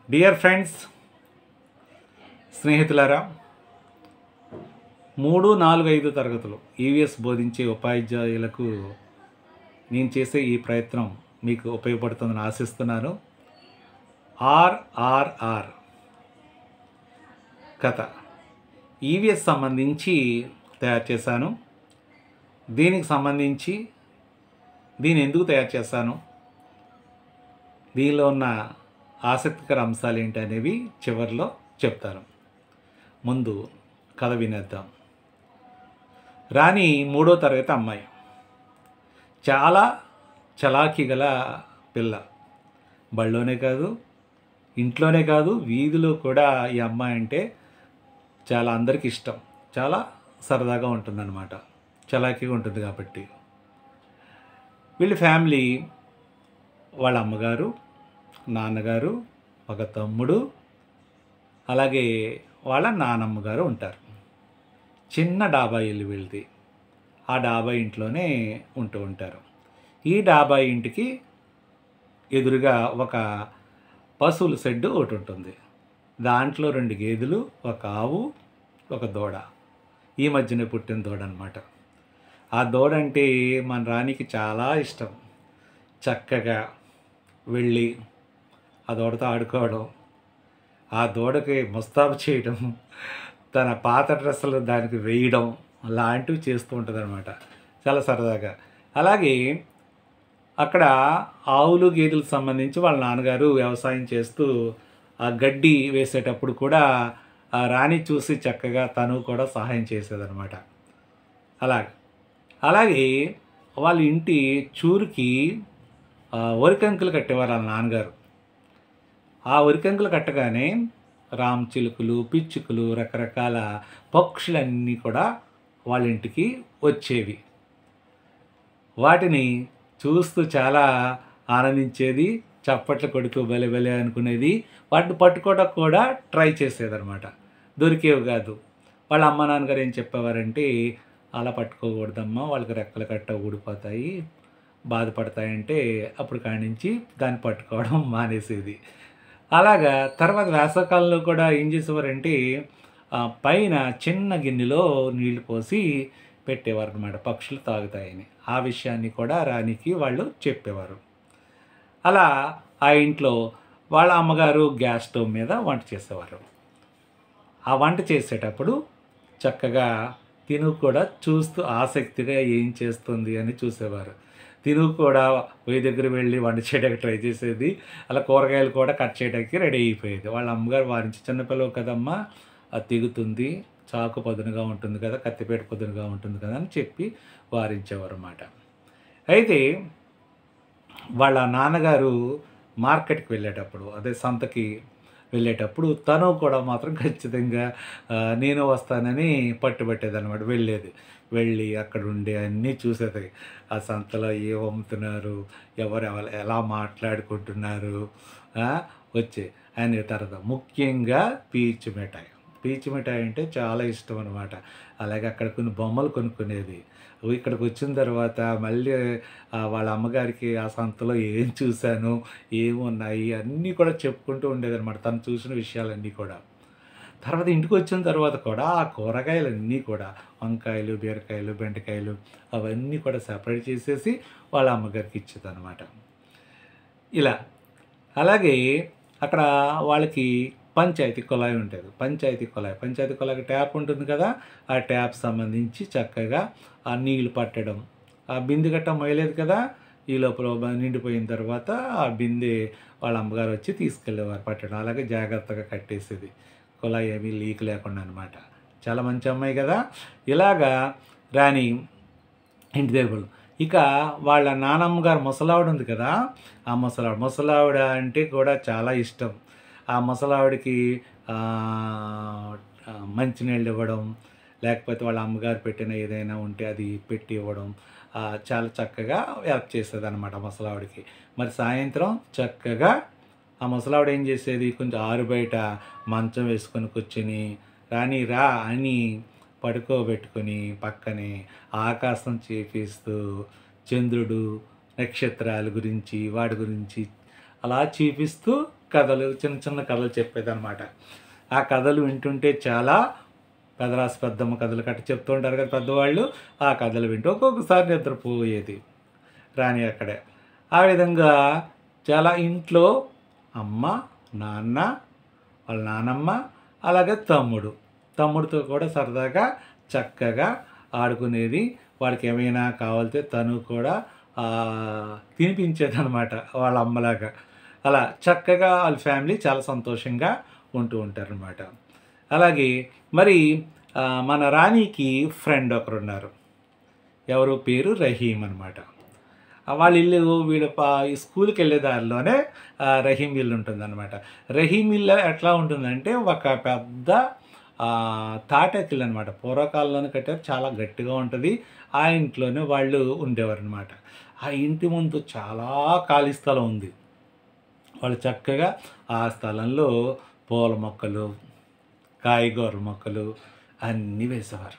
dear friends స్నేహితులారా మూడు నాలుగు ఐదు తరగతులు ఈవీఎస్ బోధించే ఉపాధ్యాయులకు నేను చేసే ఈ ప్రయత్నం మీకు ఉపయోగపడుతుందని ఆశిస్తున్నాను ఆర్ఆర్ఆర్ కథ ఈవీఎస్ సంబంధించి తయారు చేశాను దీనికి సంబంధించి దీన్ని ఎందుకు తయారు చేశాను దీనిలో ఉన్న ఆసక్తికర అంశాలు ఏంటి అనేవి చివరిలో చెప్తాను ముందు కథ వినేద్దాం రాణి మూడో తరగతి అమ్మాయి చాలా చలాకీ గల పిల్ల బళ్ళోనే కాదు ఇంట్లోనే కాదు వీధిలో కూడా ఈ అమ్మాయి అంటే చాలా అందరికి ఇష్టం చాలా సరదాగా ఉంటుందన్నమాట చలాకీగా ఉంటుంది కాబట్టి వీళ్ళ ఫ్యామిలీ వాళ్ళ అమ్మగారు నాన్నగారు ఒక తమ్ముడు అలాగే వాళ్ళ నానమ్మ గారు ఉంటారు చిన్న డాబా ఇల్లు వీళ్ళది ఆ డాబా ఇంట్లోనే ఉంటూ ఉంటారు ఈ డాబా ఇంటికి ఎదురుగా ఒక పశువుల షెడ్డు ఒకటి ఉంటుంది దాంట్లో రెండు గేదెలు ఒక ఆవు ఒక దూడ ఈ మధ్యనే పుట్టిన దూడ అనమాట ఆ దూడ అంటే మన రాణికి చాలా ఇష్టం చక్కగా వెళ్ళి ఆ దూడతో ఆడుకోవడం ఆ దూడకి ముస్తాబు చేయడం తన పాత డ్రెస్సులు దానికి వేయడం లాంటివి చేస్తూ ఉంటుంది అనమాట చాలా సరదాగా అలాగే అక్కడ ఆవులు గేదెలకు సంబంధించి వాళ్ళ నాన్నగారు వ్యవసాయం చేస్తూ ఆ గడ్డి వేసేటప్పుడు కూడా ఆ రాణి చూసి చక్కగా తను కూడా సహాయం చేసేదనమాట అలాగే అలాగే వాళ్ళ ఇంటి చూరుకి ఆ, వరికంకులు కట్టేవారు వాళ్ళ నాన్నగారు ఆ వరికంకులు కట్టగానే రామ్ చిలుకలు పిచ్చుకలు రకరకాల పక్షులన్నీ కూడా వాళ్ళ ఇంటికి వచ్చేవి వాటిని చూస్తూ చాలా ఆనందించేది చప్పట్లు కొడుతూ భలే భలే అనుకునేది వాటిని పట్టుకోవడం కూడా ట్రై చేసేదన్నమాట దొరికేవి కాదు వాళ్ళ అమ్మ నాన్నగారు ఏం చెప్పేవారంటే అలా పట్టుకోకూడదమ్మా వాళ్ళకి రెక్కలు కట్ట ఊడిపోతాయి బాధపడతాయంటే అప్పుడు కాడి నుంచి దాన్ని పట్టుకోవడం మానేసేది అలాగా తర్వాత వేసవకాలంలో కూడా ఏం చేసేవారంటే ఆ, పైన చిన్న గిన్నెలో నీళ్లు పోసి పెట్టేవారు అనమాట పక్షులు తాగుతాయని ఆ విషయాన్ని కూడా రాణికి వాళ్ళు చెప్పేవారు అలా ఆ ఇంట్లో వాళ్ళ అమ్మగారు గ్యాస్ స్టవ్ మీద వంట చేసేవారు ఆ వంట చేసేటప్పుడు చక్కగా తిను కూడా చూస్తూ ఆసక్తిగా ఏం చేస్తుంది అని చూసేవారు తిను కూడా పొయ్యి దగ్గర వెళ్ళి వంట చేయడానికి ట్రై చేసేది అలా కూరగాయలు కూడా కట్ చేయడానికి రెడీ అయిపోయేది వాళ్ళ అమ్మగారు వారించి చిన్నపిల్లవు కదమ్మా అది తెగుతుంది చాకు పదునుగా ఉంటుంది కదా కత్తిపేట పదునుగా ఉంటుంది కదా అని చెప్పి వారించేవారు అన్నమాట అయితే వాళ్ళ నాన్నగారు మార్కెట్కి వెళ్ళేటప్పుడు అదే సంతకి వెళ్ళేటప్పుడు తను కూడా మాత్రం ఖచ్చితంగా ఆ, నేను వస్తానని పట్టుబట్టేది అనమాట వెళ్ళేది వెళ్ళి అక్కడ ఉండి అన్నీ చూసేది ఆ సంతలో ఏ అమ్ముతున్నారు ఎవరు ఎవరు ఎలా మాట్లాడుకుంటున్నారు ఆ, వచ్చే అని తర్వాత ముఖ్యంగా పీచు మిఠాయి పీచు మిఠాయి అంటే చాలా ఇష్టం అనమాట అలాగే అక్కడ కొన్ని బొమ్మలు కొనుక్కునేది ఇక్కడికి వచ్చిన తర్వాత మళ్ళీ ఆ, వాళ్ళ అమ్మగారికి ఆ సంతలో ఏం చూశాను ఏమున్నాయి అన్నీ కూడా చెప్పుకుంటూ ఉండేది అనమాట తను చూసిన విషయాలన్నీ కూడా తర్వాత ఇంటికి వచ్చిన తర్వాత కూడా ఆ కూరగాయలన్నీ కూడా వంకాయలు బీరకాయలు బెండకాయలు అవన్నీ కూడా సపరేట్ చేసేసి వాళ్ళ అమ్మగారికి ఇచ్చేది అనమాట ఇలా అలాగే అక్కడ వాళ్ళకి పంచాయతీ కుళాయి ఉంటుంది పంచాయతీ కుళాయి పంచాయతీ కుళాయికి ట్యాప్ ఉంటుంది కదా ఆ ట్యాప్ సంబంధించి చక్కగా ఆ నీళ్లు పట్టడం ఆ బిందె గట్ట మొయలేదు కదా ఈ లోపల బ- నిండిపోయిన తర్వాత ఆ బిందె వాళ్ళ అమ్మగారు వచ్చి తీసుకెళ్ళేవారు పట్టడం అలాగే జాగ్రత్తగా కట్టేసేది కుళాయి ఏమీ లీక్ లేకుండా అనమాట చాలా మంచి అమ్మాయి కదా ఇలాగా రాణి ఇంటి దగ్గర ఇక వాళ్ళ నానమ్మ గారు ముసలావిడ ఉంది కదా ఆ ముసలావిడ ముసలావిడ అంటే కూడా చాలా ఇష్టం ఆ ముసలావిడికి ఆ, ఆ, మంచినీళ్ళు ఇవ్వడం లేకపోతే వాళ్ళ అమ్మగారు పెట్టిన ఏదైనా ఉంటే అది పెట్టి ఇవ్వడం ఆ, చాలా చక్కగా హెల్ప్ చేసేది అనమాట ముసలావిడికి మరి సాయంత్రం చక్కగా ఆ ముసలావిడ ఏం చేసేది కొంచెం ఆరు బయట మంచం వేసుకొని కూర్చొని రాని రా అని పడుకోబెట్టుకొని పక్కనే ఆకాశం చేపిస్తూ చంద్రుడు నక్షత్రాల గురించి వాటి గురించి అలా చూపిస్తూ కథలు చిన్న చిన్న కథలు చెప్పేదన్నమాట ఆ కథలు వింటుంటే చాలా పెదరాసి పెద్దమ్మ కథలు కట్ట చెప్తూ ఉంటారు కదా పెద్దవాళ్ళు ఆ కథలు వింటూ ఒక్కొక్కసారి నిద్రపోయేది రాణి అక్కడే ఆ విధంగా చాలా ఇంట్లో అమ్మ నాన్న వాళ్ళ నానమ్మ అలాగే తమ్ముడు తమ్ముడితో కూడా సరదాగా చక్కగా ఆడుకునేది వాడికి ఏమైనా కావాలితే తను కూడా తినిపించేది అనమాట వాళ్ళ అమ్మలాగా అలా చక్కగా వాళ్ళ ఫ్యామిలీ చాలా సంతోషంగా ఉంటూ ఉంటారనమాట అలాగే మరి ఆ, మన రాణికి ఫ్రెండ్ ఒకరు ఉన్నారు ఎవరు పేరు రహీం అనమాట వాళ్ళ ఇల్లు వీళ్ళ పా ఈ స్కూల్కి వెళ్ళే దారిలోనే ఆ, రహీం ఇల్లు ఉంటుందన్నమాట రహీం ఇల్లు ఎట్లా ఉంటుందంటే ఒక పెద్ద ఆ, తాటాకిల్లు అనమాట పూర్వకాలంలోనే కట్టారు చాలా గట్టిగా ఉంటుంది ఆ ఇంట్లోనే వాళ్ళు ఉండేవారు అనమాట ఆ ఇంటి ముందు చాలా ఖాళీ స్థలం ఉంది వాళ్ళు చక్కగా ఆ స్థలంలో పూల మొక్కలు కాయగూరల మొక్కలు అన్నీ వేసేవారు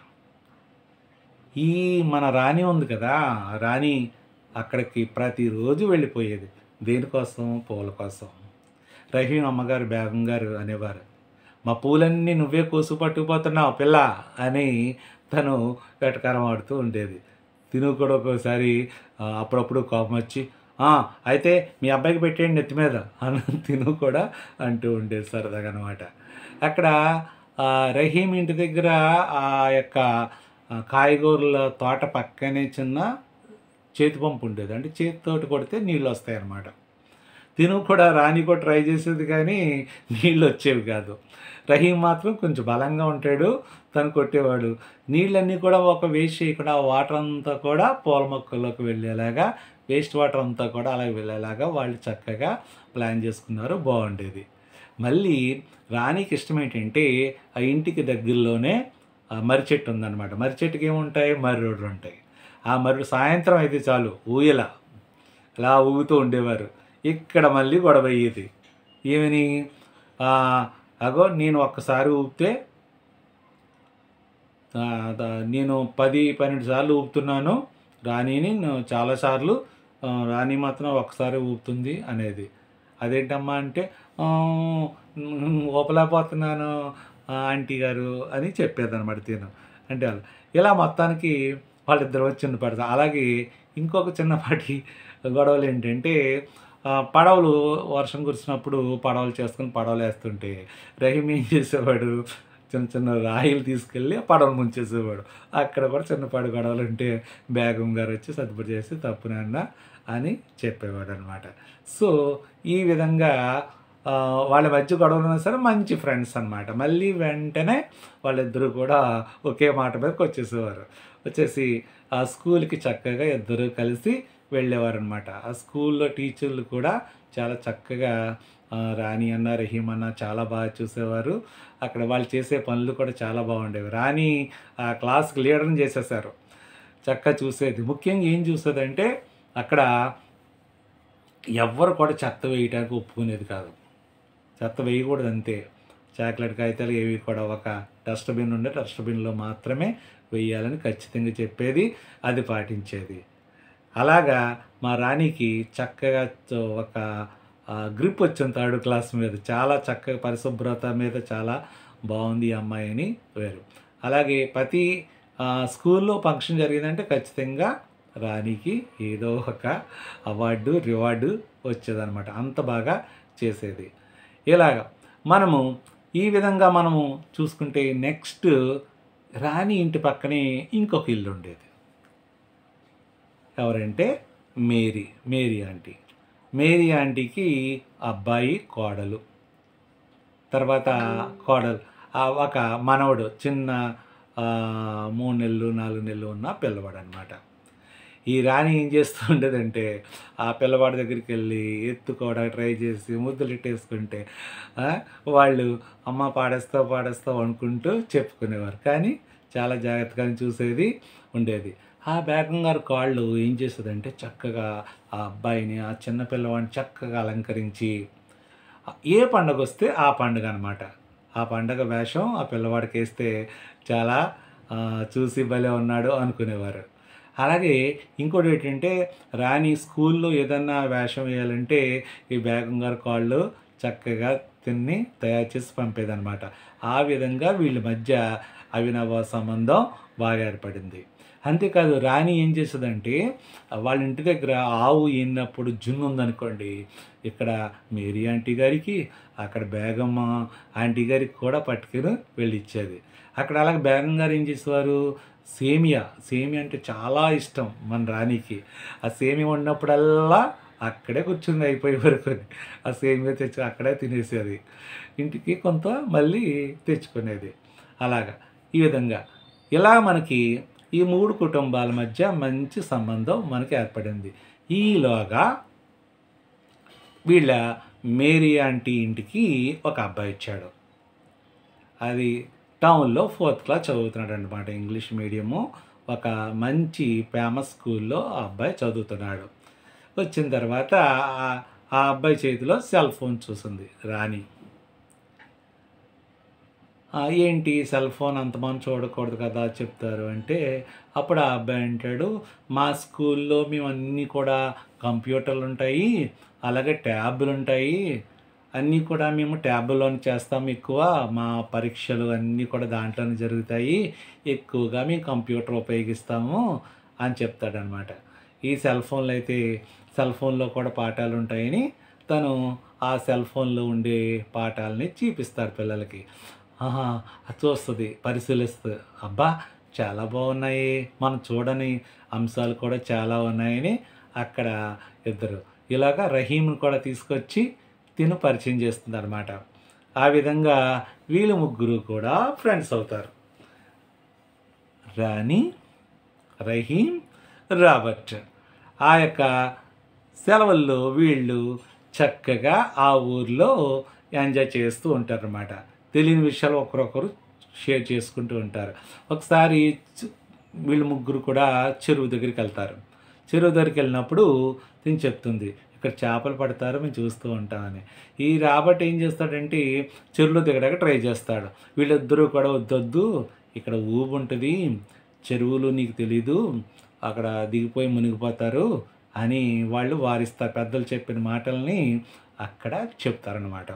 ఈ మన రాణి ఉంది కదా ఆ రాణి అక్కడికి ప్రతిరోజు వెళ్ళిపోయేది దేనికోసం పూల కోసం రహీం అమ్మగారు బేగం గారు అనేవారు మా పూలన్నీ నువ్వే కోసు పట్టుకుపోతున్నావు పిల్ల అని తను వెటకారం ఆడుతూ ఉండేది తిను కూడా ఒక్కోసారి ఆ, అప్పుడప్పుడు కోపం వచ్చి "ఆ, అయితే మీ అబ్బాయికి పెట్టేయండి నెత్తి మీద అని తిను కూడా అంటూ ఉండేది సరదాగా అనమాట అక్కడ ఆ, రహీం ఇంటి దగ్గర ఆ యొక్క ఆ, కాయగూరల తోట పక్కనే చిన్న చేతి పంపు ఉండేది అంటే చేతితోటి కొడితే నీళ్ళు వస్తాయి అన్నమాట తిను కూడా రాణి కూడా ట్రై చేసేది కానీ నీళ్ళు వచ్చేవి కాదు రహీం మాత్రం కొంచెం బలంగా ఉంటాడు తను కొట్టేవాడు నీళ్ళన్నీ కూడా ఒక వేస్ట్ చేయకుండా ఆ వాటర్ అంతా కూడా పూల మొక్కల్లోకి వెళ్ళేలాగా వేస్ట్ వాటర్ అంతా కూడా అలాగే వెళ్ళేలాగా వాళ్ళు చక్కగా ప్లాన్ చేసుకున్నారు బాగుండేది మళ్ళీ రాణికి ఇష్టం ఏంటంటే ఆ ఇంటికి దగ్గరలోనే ఆ మర్రి చెట్టు ఉందన్నమాట మర్రి చెట్టుకి ఏముంటాయి మర్రి రోడ్లు ఉంటాయి ఆ మర్రి సాయంత్రం అయితే చాలు ఊయల అలా ఊగుతూ ఉండేవారు ఇక్కడ మళ్ళీ గొడవ అయ్యేది ఏమని ఆ, అగో నేను ఒక్కసారి ఊపితే ఆ, ద- నేను పది పన్నెండు సార్లు ఊపుతున్నాను రాణిని నేను చాలాసార్లు ఆ, రాణి మాత్రం ఒకసారి ఊపుతుంది అనేది అదేంటమ్మా అంటే "ఆ, మ్, ఊపలేకపోతున్నాను ఆ, ఆంటీ గారు అని చెప్పేదన్నమాట తిను అంటే వాళ్ళు ఇలా మొత్తానికి వాళ్ళిద్దరు వచ్చి పడతారు అలాగే ఇంకొక చిన్నపాటి గొడవలు ఏంటంటే ఆ, పడవలు వర్షం కురిసినప్పుడు పడవలు చేసుకుని పడవలు వేస్తుంటే రహీం ఏం చేసేవాడు చిన్న చిన్న రాయిలు తీసుకెళ్ళి ఆ పడవలు ముంచేసేవాడు అక్కడ కూడా చిన్నపాటి గొడవలు ఉంటే బేగం గారు వచ్చి సర్దుబాటు చేసి తప్పు నాన్న అని చెప్పేవాడు అనమాట సో ఈ విధంగా ఆ, వాళ్ళ మధ్య గొడవలు ఉన్నా సరే మంచి ఫ్రెండ్స్ అన్నమాట మళ్ళీ వెంటనే వాళ్ళిద్దరూ కూడా ఒకే మాట మీదకి వచ్చేసేవారు వచ్చేసి ఆ స్కూల్కి చక్కగా ఇద్దరు కలిసి వెళ్ళేవారు అనమాట ఆ స్కూల్లో టీచర్లు కూడా చాలా చక్కగా ఆ, రాణి అన్న రహీం అన్న చాలా బాగా చూసేవారు అక్కడ వాళ్ళు చేసే పనులు కూడా చాలా బాగుండేవి రాణి ఆ క్లాస్కి లీడర్ని చేసేసారు చక్కగా చూసేది ముఖ్యంగా ఏం చూసేదంటే అక్కడ ఎవ్వరు కూడా చెత్త వేయడానికి ఒప్పుకునేది కాదు చెత్త వేయకూడదు అంతే చాక్లెట్ కాగితాలు ఏవి కూడా ఒక డస్ట్బిన్ ఉండే డస్ట్బిన్లో మాత్రమే వేయాలని ఖచ్చితంగా చెప్పేది అది పాటించేది అలాగా మా రాణికి చక్కగా చ- ఒక గ్రిప్ వచ్చింది థర్డ్ క్లాస్ మీద చాలా చక్కగా పరిశుభ్రత మీద చాలా బాగుంది ఈ అమ్మాయి అని వేరు అలాగే ప్రతి ఆ, స్కూల్లో ఫంక్షన్ జరిగిందంటే ఖచ్చితంగా రాణికి ఏదో ఒక అవార్డు రివార్డు వచ్చేదన్నమాట అంత బాగా చేసేది ఇలాగ మనము ఈ విధంగా మనము చూసుకుంటే నెక్స్ట్ రాణి ఇంటి పక్కనే ఇంకొక ఇల్లు ఉండేది ఎవరంటే మేరీ మేరీ ఆంటీ మేరీ ఆంటీకి అబ్బాయి కోడలు తర్వాత కోడలు ఆ ఒక మనవడు చిన్న ఆ, మూడు నెలలు నాలుగు నెలలు ఉన్న పిల్లవాడు అనమాట ఈ రాణి ఏం చేస్తూ ఉండేదంటే ఆ పిల్లవాడి దగ్గరికి వెళ్ళి ఎత్తుకోవడానికి ట్రై చేసి ముద్దులు ఇట్టేసుకుంటే ఆ, వాళ్ళు అమ్మ పాడేస్తావు పాడేస్తావు అనుకుంటూ చెప్పుకునేవారు కానీ చాలా జాగ్రత్తగా చూసేది ఉండేది ఆ బేగం గారు కాళ్ళు ఏం చేసేదంటే చక్కగా ఆ అబ్బాయిని ఆ చిన్న పిల్లవాడిని చక్కగా అలంకరించి ఏ పండగ వస్తే ఆ పండుగ అనమాట ఆ పండగ వేషం ఆ పిల్లవాడికి వేస్తే చాలా ఆ, చూసి భలే ఉన్నాడు అనుకునేవారు అలాగే ఇంకోటి ఏంటంటే రాణి స్కూల్లో ఏదన్నా వేషం వేయాలంటే ఈ బేగం గారి కాళ్ళు చక్కగా తిని తయారు చేసి పంపేదన్నమాట ఆ విధంగా వీళ్ళ మధ్య అవినవ సంబంధం బాగా ఏర్పడింది అంతేకాదు రాణి ఏం చేసేదంటే వాళ్ళ ఇంటి దగ్గర ఆవు ఈనప్పుడు జున్ను ఉందనుకోండి ఇక్కడ మేరీ ఆంటీ గారికి అక్కడ బేగమ్మ ఆంటీ గారికి కూడా పట్టుకుని వెళ్ళి ఇచ్చేది అక్కడ అలాగే బేగం గారు ఏం చేసేవారు సేమియా సేమియా అంటే చాలా ఇష్టం మన రాణికి ఆ సేమియా ఉన్నప్పుడల్లా అక్కడే కూర్చుంది అయిపోయే వరకు ఆ సేమియా తెచ్చి అక్కడే తినేసేది ఇంటికి కొంత మళ్ళీ తెచ్చుకునేది అలాగా ఈ విధంగా ఇలా మనకి ఈ మూడు కుటుంబాల మధ్య మంచి సంబంధం మనకి ఏర్పడింది ఈలోగా వీళ్ళ మేరీ ఆంటీ ఇంటికి ఒక అబ్బాయి వచ్చాడు అది టౌన్లో ఫోర్త్ క్లాస్ చదువుతున్నాడు అనమాట ఇంగ్లీష్ మీడియము ఒక మంచి ఫేమస్ స్కూల్లో ఆ అబ్బాయి చదువుతున్నాడు వచ్చిన తర్వాత ఆ- ఆ అబ్బాయి చేతిలో సెల్ ఫోన్ చూసింది రాణి "ఆ, ఏంటి సెల్ ఫోన్ అంతమంది చూడకూడదు కదా చెప్తారు అంటే అప్పుడు ఆ అబ్బాయి అంటాడు మా స్కూల్లో మేము అన్నీ కూడా కంప్యూటర్లు ఉంటాయి అలాగే ట్యాబ్లు ఉంటాయి అన్నీ కూడా మేము ట్యాబ్లోనే చేస్తాం ఎక్కువ మా పరీక్షలు అన్నీ కూడా దాంట్లోనే జరుగుతాయి ఎక్కువగా మేము కంప్యూటర్ ఉపయోగిస్తాము అని చెప్తాడనమాట ఈ సెల్ ఫోన్లో అయితే సెల్ ఫోన్లో కూడా పాఠాలు ఉంటాయని తను ఆ సెల్ ఫోన్లో ఉండే పాఠాలని చూపిస్తాడు పిల్లలకి ఆహా అది చూస్తుంది పరిశీలిస్తుంది అబ్బా చాలా బాగున్నాయి మనం చూడని అంశాలు కూడా చాలా ఉన్నాయని అక్కడ ఇద్దరు ఇలాగా రహీంను కూడా తీసుకొచ్చి తిను పరిచయం చేస్తుంది అనమాట ఆ విధంగా వీళ్ళు ముగ్గురు కూడా ఫ్రెండ్స్ అవుతారు రాణి రహీం రాబర్ట్ ఆ యొక్క సెలవుల్లో వీళ్ళు చక్కగా ఆ ఊర్లో ఎంజాయ్ చేస్తూ ఉంటారన్నమాట తెలియని విషయాలు ఒకరొకరు షేర్ చేసుకుంటూ ఉంటారు ఒకసారి చ- వీళ్ళు ముగ్గురు కూడా చెరువు దగ్గరికి వెళ్తారు చెరువు దగ్గరికి వెళ్ళినప్పుడు తిని చెప్తుంది ఇక్కడ చేపలు పడతారు మేము చూస్తూ ఉంటామని ఈ రాబర్ట్ ఏం చేస్తాడంటే చెరువులో దిగడానికి ట్రై చేస్తాడు వీళ్ళిద్దరూ కూడా వద్దొద్దు ఇక్కడ ఊబు ఉంటుంది చెరువులు నీకు తెలీదు అక్కడ దిగిపోయి మునిగిపోతారు అని వాళ్ళు వారిస్తారు పెద్దలు చెప్పిన మాటల్ని అక్కడ చెప్తారనమాట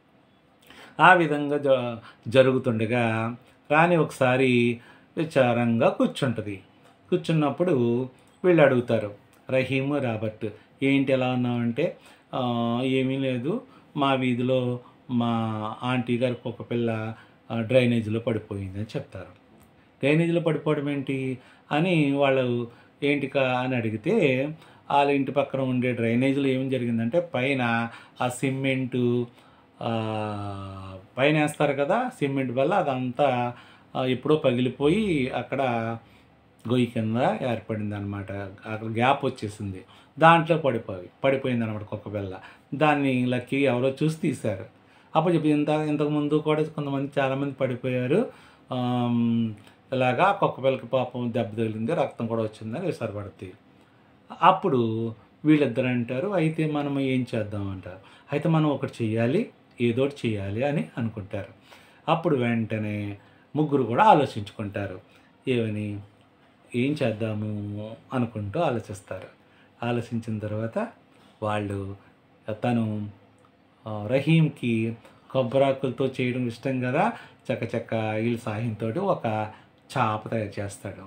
ఆ విధంగా జ జరుగుతుండగా రాణి ఒకసారి విచారంగా కూర్చుంటుంది కూర్చున్నప్పుడు వీళ్ళు అడుగుతారు రహీము రాబర్ట్ ఏంటి ఎలా ఉన్నావంటే "ఆ, ఏమీ లేదు మా వీధిలో మా ఆంటీ గారికి ఒక పిల్ల ఆ, డ్రైనేజీలో పడిపోయింది అని చెప్తారు డ్రైనేజీలో పడిపోవడం ఏంటి అని వాళ్ళు ఏంటి కా అని అడిగితే వాళ్ళ ఇంటి పక్కన ఉండే డ్రైనేజీలో ఏం జరిగిందంటే పైన ఆ సిమెంటు ఆ, పైన వేస్తారు కదా సిమెంట్ వల్ల అదంతా ఆ, ఎప్పుడో పగిలిపోయి అక్కడ గొయ్యి కింద ఏర్పడింది అనమాట అక్కడ గ్యాప్ వచ్చేసింది దాంట్లో పడిపోయి పడిపోయింది అనమాట కుక్క పిల్ల దాన్ని లక్కీ ఎవరో చూసి తీశారు అప్పుడు చెప్పి ఇంత ఇంతకుముందు కూడా కొంతమంది చాలామంది పడిపోయారు ఆమ్, ఇలాగా కుక్క పిల్లకి పాపం దెబ్బ తగిలింది రక్తం కూడా వచ్చిందని విసరపడుతుంది అప్పుడు వీళ్ళిద్దరు అంటారు అయితే మనం ఏం చేద్దాం అంటారు అయితే మనం ఒకటి చెయ్యాలి ఏదో ఒకటి చెయ్యాలి అని అనుకుంటారు అప్పుడు వెంటనే ముగ్గురు కూడా ఆలోచించుకుంటారు ఏమని ఏం చేద్దాము అనుకుంటూ ఆలోచిస్తారు ఆలోచించిన తర్వాత వాళ్ళు తను ఆ, రహీంకి కొబ్బరాకులతో చేయడం ఇష్టం కదా చక్క చక్క వీళ్ళ సాయంతో ఒక చాప తయారు చేస్తాడు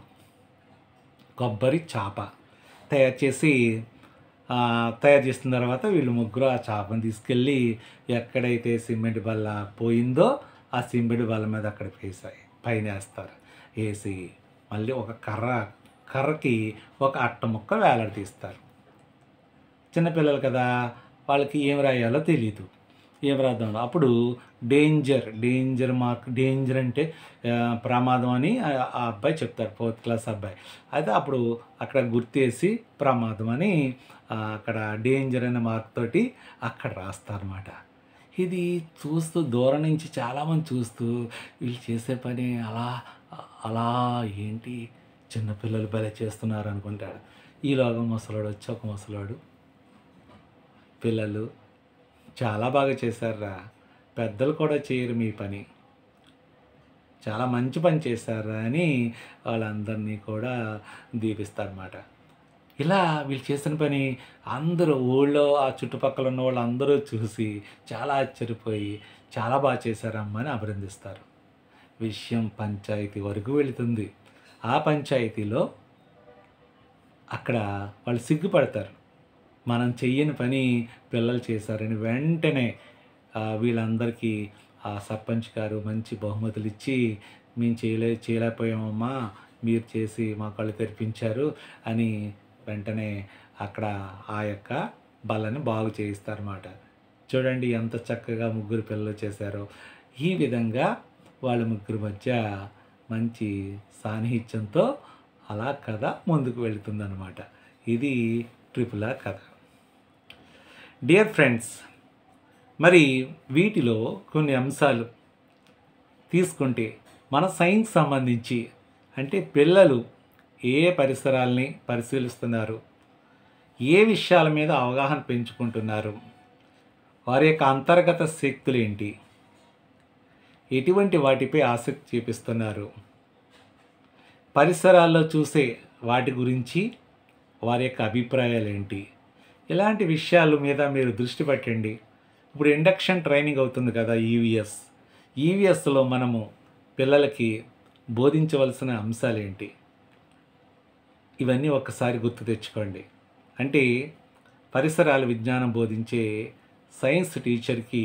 కొబ్బరి చాప తయారు చేసి ఆ, తయారు చేసిన తర్వాత వీళ్ళు ముగ్గురు ఆ చేపను తీసుకెళ్ళి ఎక్కడైతే సిమెంట్ బల్ల పోయిందో ఆ సిమెంట్ బల్ల మీద అక్కడ వేసాయి పైన వేస్తారు వేసి మళ్ళీ ఒక కర్ర కర్రకి ఒక అట్ట ముక్క వేలాడదీస్తారు చిన్నపిల్లలు కదా వాళ్ళకి ఏం రాయాలో తెలియదు ఏం రాద్దాం అప్పుడు డేంజర్ డేంజర్ మార్క్ డేంజర్ అంటే ఆ, ప్రమాదం అని ఆ ఆ అబ్బాయి చెప్తారు ఫోర్త్ క్లాస్ అబ్బాయి అయితే అప్పుడు అక్కడ గుర్తేసి ప్రమాదం అని ఆ, అక్కడ డేంజర్ అనే మార్క్ తోటి అక్కడ రాస్తారన్నమాట ఇది చూస్తూ దూరం నుంచి చాలామంది చూస్తూ వీళ్ళు చేసే పని అలా అలా ఏంటి చిన్నపిల్లలు భలే చేస్తున్నారు అనుకుంటాడు ఈలోగా ముసలోడు వచ్చి ఒక ముసలోడు పిల్లలు చాలా బాగా చేశారా పెద్దలు కూడా చేయరు మీ పని చాలా మంచి పని చేశారా అని వాళ్ళందరినీ కూడా దీపిస్తారన్నమాట ఇలా వీళ్ళు చేసిన పని అందరూ ఊళ్ళో ఆ చుట్టుపక్కల ఉన్న వాళ్ళు అందరూ చూసి చాలా ఆశ్చర్యపోయి చాలా బాగా చేశారమ్మా అని అభినందిస్తారు విషయం పంచాయతీ వరకు వెళుతుంది ఆ పంచాయతీలో అక్కడ వాళ్ళు సిగ్గుపడతారు మనం చెయ్యని పని పిల్లలు చేశారని వెంటనే ఆ, వీళ్ళందరికీ ఆ సర్పంచ్ గారు మంచి బహుమతులు ఇచ్చి మేము చేయలే చేయలేకపోయామమ్మా మీరు చేసి మా కళ్ళు తెరిపించారు అని వెంటనే అక్కడ ఆ యొక్క బల్లని బాగు చేయిస్తారన్నమాట చూడండి ఎంత చక్కగా ముగ్గురు పిల్లలు చేశారో ఈ విధంగా వాళ్ళ ముగ్గురు మధ్య మంచి సాన్నిహిత్యంతో అలా కథ ముందుకు వెళుతుందన్నమాట ఇది ట్రిపుల్ ఆర్ కథ డియర్ ఫ్రెండ్స్ మరి వీటిలో కొన్ని అంశాలు తీసుకుంటే మన సైన్స్ సంబంధించి అంటే పిల్లలు ఏ పరిసరాల్ని పరిశీలిస్తున్నారు ఏ విషయాల మీద అవగాహన పెంచుకుంటున్నారు వారి యొక్క అంతర్గత శక్తులు ఏంటి ఎటువంటి వాటిపై ఆసక్తి చూపిస్తున్నారు పరిసరాల్లో చూసే వాటి గురించి వారి యొక్క అభిప్రాయాలు ఏంటి ఇలాంటి విషయాల మీద మీరు దృష్టి పెట్టండి ఇప్పుడు ఇండక్షన్ ట్రైనింగ్ అవుతుంది కదా ఈవీఎస్ ఈవీఎస్లో మనము పిల్లలకి బోధించవలసిన అంశాలు ఏంటి ఇవన్నీ ఒక్కసారి గుర్తు తెచ్చుకోండి అంటే పరిసరాల విజ్ఞానం బోధించే సైన్స్ టీచర్కి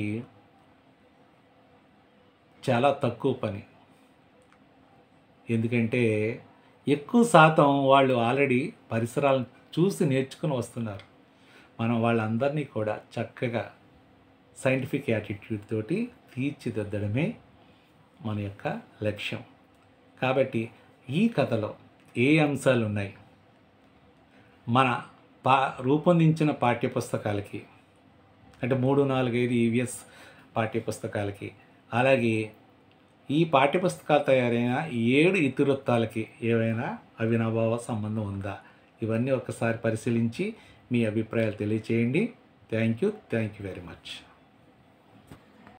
చాలా తక్కువ పని ఎందుకంటే ఎక్కువ శాతం వాళ్ళు ఆల్రెడీ పరిసరాలను చూసి నేర్చుకుని వస్తున్నారు మనం వాళ్ళందరినీ కూడా చక్కగా సైంటిఫిక్ యాటిట్యూడ్ తోటి తీర్చిదిద్దడమే మన యొక్క లక్ష్యం కాబట్టి ఈ కథలో ఏ అంశాలు ఉన్నాయి మన పా రూపొందించిన పాఠ్యపుస్తకాలకి అంటే మూడు నాలుగు ఐదు ఈవీఎస్ పాఠ్యపుస్తకాలకి అలాగే ఈ పాఠ్యపుస్తకాలు తయారైన ఏడు ఇతివృత్తాలకి ఏవైనా అవినాభావ సంబంధం ఉందా ఇవన్నీ ఒకసారి పరిశీలించి మీ అభిప్రాయాలు తెలియచేయండి thank you thank you very much